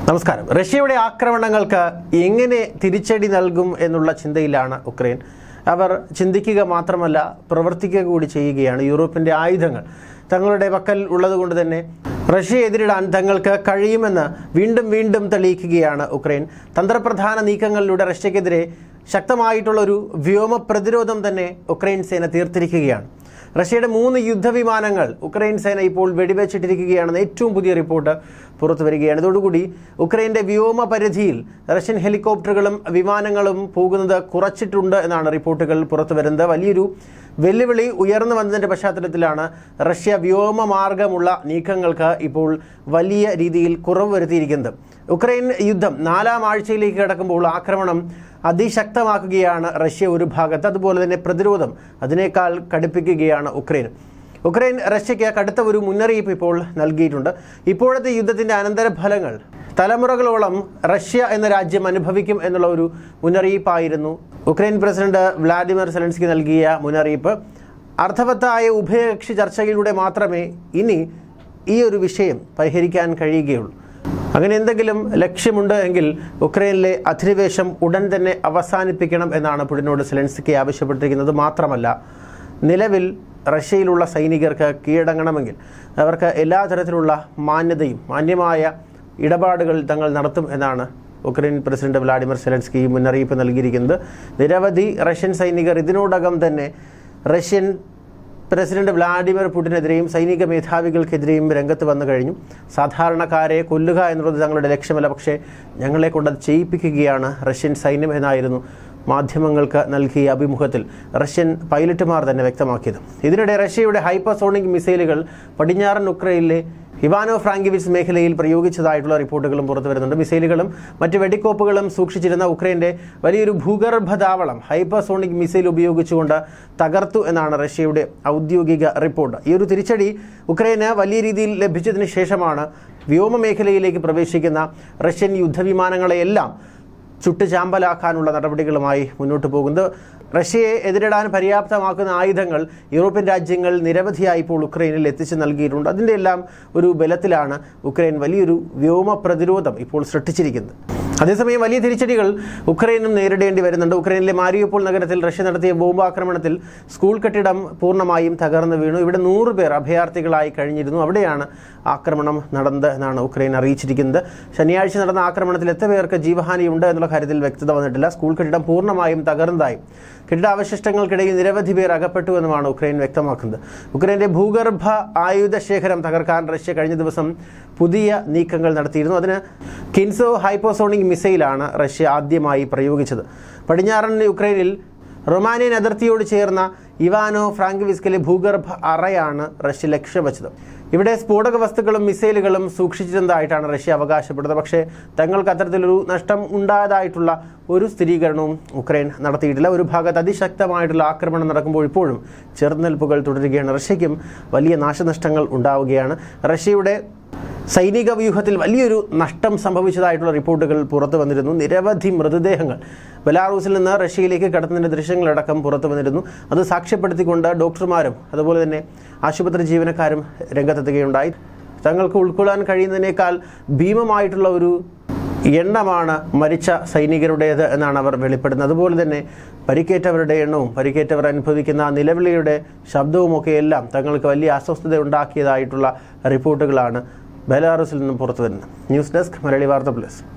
നമസ്കാരം റഷ്യയുടെ ആക്രമണങ്ങൾക്ക് എങ്ങനെ തിരിച്ചടി നൽകും എന്നുള്ള ചിന്തയിലാണ് ഉക്രൈൻ അവർ ചിന്തിക്കുക മാത്രമല്ല പ്രവർത്തിക്കുക കൂടി ചെയ്യുകയാണ് യൂറോപ്പിൻ്റെ ആയുധങ്ങൾ തങ്ങളുടെ പക്കൽ ഉള്ളതുകൊണ്ട് തന്നെ റഷ്യയെ എതിരിടാൻ തങ്ങൾക്ക് കഴിയുമെന്ന് വീണ്ടും വീണ്ടും തെളിയിക്കുകയാണ് ഉക്രൈൻ തന്ത്രപ്രധാന നീക്കങ്ങളിലൂടെ റഷ്യക്കെതിരെ ശക്തമായിട്ടുള്ള ഒരു വ്യോമ പ്രതിരോധം തന്നെ ഉക്രൈൻ സേന തീർത്തിരിക്കുകയാണ് റഷ്യയുടെ മൂന്ന് യുദ്ധവിമാനങ്ങൾ ഉക്രൈൻ സേന ഇപ്പോൾ വെടിവെച്ചിട്ടിരിക്കുകയാണെന്ന് ഏറ്റവും പുതിയ റിപ്പോർട്ട് പുറത്തു വരികയാണ് ഇതോടുകൂടി ഉക്രൈൻ്റെ വ്യോമ പരിധിയിൽ റഷ്യൻ ഹെലികോപ്റ്ററുകളും വിമാനങ്ങളും പോകുന്നത് കുറച്ചിട്ടുണ്ട് എന്നാണ് റിപ്പോർട്ടുകൾ പുറത്തു വരുന്നത് വലിയൊരു വെല്ലുവിളി ഉയർന്നു വന്നതിൻ്റെ പശ്ചാത്തലത്തിലാണ് റഷ്യ വ്യോമമാർഗമുള്ള നീക്കങ്ങൾക്ക് ഇപ്പോൾ വലിയ രീതിയിൽ കുറവ് വരുത്തിയിരിക്കുന്നത് ഉക്രൈൻ യുദ്ധം നാലാം ആഴ്ചയിലേക്ക് കടക്കുമ്പോൾ ആക്രമണം അതിശക്തമാക്കുകയാണ് റഷ്യ ഒരു ഭാഗത്ത് അതുപോലെ തന്നെ പ്രതിരോധം അതിനേക്കാൾ കടുപ്പിക്കുകയാണ് ഉക്രൈൻ ഉക്രൈൻ റഷ്യയ്ക്ക് കടുത്ത ഒരു മുന്നറിയിപ്പ് ഇപ്പോൾ നൽകിയിട്ടുണ്ട് ഇപ്പോഴത്തെ യുദ്ധത്തിൻ്റെ അനന്തരഫലങ്ങൾ തലമുറകളോളം റഷ്യ എന്ന രാജ്യം അനുഭവിക്കും എന്നുള്ള ഒരു മുന്നറിയിപ്പായിരുന്നു ഉക്രൈൻ പ്രസിഡന്റ് വ്ളാഡിമിർ സെലൻസ്കി നൽകിയ മുന്നറിയിപ്പ് അർത്ഥവത്തായ ഉഭയകക്ഷി ചർച്ചയിലൂടെ മാത്രമേ ഇനി ഈ ഒരു വിഷയം പരിഹരിക്കാൻ കഴിയുകയുള്ളൂ അങ്ങനെ എന്തെങ്കിലും ലക്ഷ്യമുണ്ട് എങ്കിൽ ഉക്രൈനിലെ അധിനിവേശം ഉടൻ തന്നെ അവസാനിപ്പിക്കണം എന്നാണ് പുടിനോട് സെലൻസ്കി ആവശ്യപ്പെട്ടിരിക്കുന്നത് മാത്രമല്ല നിലവിൽ റഷ്യയിലുള്ള സൈനികർക്ക് കീഴടങ്ങണമെങ്കിൽ അവർക്ക് എല്ലാ തരത്തിലുള്ള മാന്യതയും മാന്യമായ ഇടപാടുകൾ തങ്ങൾ നടത്തും എന്നാണ് ഉക്രൈൻ പ്രസിഡന്റ് വ്ളാഡിമിർ സെലൻസ്കി മുന്നറിയിപ്പ് നൽകിയിരിക്കുന്നത് നിരവധി റഷ്യൻ സൈനികർ ഇതിനോടകം തന്നെ റഷ്യൻ പ്രസിഡന്റ് വ്ളാഡിമിർ പുടിനെതിരെയും സൈനിക മേധാവികൾക്കെതിരെയും രംഗത്ത് വന്നു കഴിഞ്ഞു സാധാരണക്കാരെ കൊല്ലുക എന്നുള്ളത് തങ്ങളുടെ ലക്ഷ്യമല്ല പക്ഷേ ഞങ്ങളെ കൊണ്ട് അത് ചെയ്യിപ്പിക്കുകയാണ് റഷ്യൻ സൈന്യം എന്നായിരുന്നു മാധ്യമങ്ങൾക്ക് നൽകിയ അഭിമുഖത്തിൽ റഷ്യൻ പൈലറ്റുമാർ തന്നെ വ്യക്തമാക്കിയത് ഇതിനിടെ റഷ്യയുടെ ഹൈപ്പർസോണിക് മിസൈലുകൾ പടിഞ്ഞാറൻ ഉക്രൈനിലെ ഇവാനോ ഫ്രാങ്കിവിസ് മേഖലയിൽ പ്രയോഗിച്ചതായിട്ടുള്ള റിപ്പോർട്ടുകളും പുറത്തു വരുന്നുണ്ട് മിസൈലുകളും മറ്റ് വെടിക്കോപ്പുകളും സൂക്ഷിച്ചിരുന്ന ഉക്രൈൻ്റെ വലിയൊരു ഭൂഗർഭ താവളം ഹൈപ്പർസോണിക് മിസൈൽ ഉപയോഗിച്ചുകൊണ്ട് തകർത്തു എന്നാണ് റഷ്യയുടെ ഔദ്യോഗിക റിപ്പോർട്ട് ഈ ഒരു തിരിച്ചടി ഉക്രൈന് വലിയ രീതിയിൽ ലഭിച്ചതിന് ശേഷമാണ് വ്യോമ മേഖലയിലേക്ക് പ്രവേശിക്കുന്ന റഷ്യൻ യുദ്ധവിമാനങ്ങളെയെല്ലാം ചുട്ടുചാമ്പലാക്കാനുള്ള നടപടികളുമായി മുന്നോട്ട് പോകുന്നത് റഷ്യയെ എതിരിടാൻ പര്യാപ്തമാക്കുന്ന ആയുധങ്ങൾ യൂറോപ്യൻ രാജ്യങ്ങൾ നിരവധിയായി ഇപ്പോൾ ഉക്രൈനിൽ എത്തിച്ചു നൽകിയിട്ടുണ്ട് അതിൻ്റെ എല്ലാം ഒരു ബലത്തിലാണ് ഉക്രൈൻ വലിയൊരു വ്യോമ പ്രതിരോധം ഇപ്പോൾ സൃഷ്ടിച്ചിരിക്കുന്നത് അതേസമയം വലിയ തിരിച്ചടികൾ ഉക്രൈനും നേരിടേണ്ടി വരുന്നുണ്ട് ഉക്രൈനിലെ മാരിയോപ്പോൾ നഗരത്തിൽ റഷ്യ നടത്തിയ ബോംബാക്രമണത്തിൽ സ്കൂൾ കെട്ടിടം പൂർണ്ണമായും തകർന്നു വീണു ഇവിടെ നൂറ് പേർ അഭയാർത്ഥികളായി കഴിഞ്ഞിരുന്നു അവിടെയാണ് ആക്രമണം നടന്നത് എന്നാണ് ഉക്രൈൻ അറിയിച്ചിരിക്കുന്നത് ശനിയാഴ്ച നടന്ന ആക്രമണത്തിൽ എത്ര പേർക്ക് ജീവഹാനിയുണ്ട് എന്നുള്ള കാര്യത്തിൽ വ്യക്തത വന്നിട്ടില്ല സ്കൂൾ കെട്ടിടം പൂർണ്ണമായും തകർന്നതായും കെട്ടിടാവശിഷ്ടങ്ങൾക്കിടയിൽ നിരവധി പേർ അകപ്പെട്ടു എന്നുമാണ് ഉക്രൈൻ വ്യക്തമാക്കുന്നത് ഉക്രൈന്റെ ഭൂഗർഭ ആയുധ ശേഖരം തകർക്കാൻ റഷ്യ കഴിഞ്ഞ ദിവസം പുതിയ നീക്കങ്ങൾ നടത്തിയിരുന്നു അതിന് കിൻസോ ഹൈപ്പോസോണിക് മിസൈലാണ് റഷ്യ ആദ്യമായി പ്രയോഗിച്ചത് പടിഞ്ഞാറൻ യുക്രൈനിൽ റൊമാനിയൻ അതിർത്തിയോട് ചേർന്ന ഇവാനോ ഫ്രാങ്കിവിസ്കിലെ ഭൂഗർഭ അറയാണ് റഷ്യ ലക്ഷ്യം വെച്ചത് ഇവിടെ സ്ഫോടക വസ്തുക്കളും മിസൈലുകളും സൂക്ഷിച്ചിരുന്നതായിട്ടാണ് റഷ്യ അവകാശപ്പെടുന്നത് പക്ഷേ തങ്ങൾക്ക് അത്തരത്തിലൊരു നഷ്ടം ഉണ്ടായതായിട്ടുള്ള ഒരു സ്ഥിരീകരണവും ഉക്രൈൻ നടത്തിയിട്ടില്ല ഒരു ഭാഗത്ത് അതിശക്തമായിട്ടുള്ള ആക്രമണം നടക്കുമ്പോൾ ഇപ്പോഴും ചെറുനിൽപ്പുകൾ തുടരുകയാണ് റഷ്യയ്ക്കും വലിയ നാശനഷ്ടങ്ങൾ ഉണ്ടാവുകയാണ് റഷ്യയുടെ സൈനിക വ്യൂഹത്തിൽ വലിയൊരു നഷ്ടം സംഭവിച്ചതായിട്ടുള്ള റിപ്പോർട്ടുകൾ പുറത്തു വന്നിരുന്നു നിരവധി മൃതദേഹങ്ങൾ ബെലാറൂസിൽ നിന്ന് റഷ്യയിലേക്ക് കടത്തുന്നതിൻ്റെ ദൃശ്യങ്ങളടക്കം പുറത്തു വന്നിരുന്നു അത് സാക്ഷ്യപ്പെടുത്തിക്കൊണ്ട് ഡോക്ടർമാരും അതുപോലെ തന്നെ ആശുപത്രി ജീവനക്കാരും രംഗത്തെത്തുകയുണ്ടായി തങ്ങൾക്ക് ഉൾക്കൊള്ളാൻ കഴിയുന്നതിനേക്കാൾ ഭീമമായിട്ടുള്ള ഒരു എണ്ണമാണ് മരിച്ച സൈനികരുടേത് എന്നാണ് അവർ വെളിപ്പെടുന്നത് അതുപോലെ തന്നെ പരിക്കേറ്റവരുടെ എണ്ണവും പരിക്കേറ്റവർ അനുഭവിക്കുന്ന ആ നിലവിളിയുടെ ശബ്ദവുമൊക്കെ എല്ലാം തങ്ങൾക്ക് വലിയ അസ്വസ്ഥത ഉണ്ടാക്കിയതായിട്ടുള്ള റിപ്പോർട്ടുകളാണ് ബെലാറസിൽ നിന്നും പുറത്തു വരുന്നത് ന്യൂസ് ഡെസ്ക് മലയാളി വാർത്ത പ്ലസ്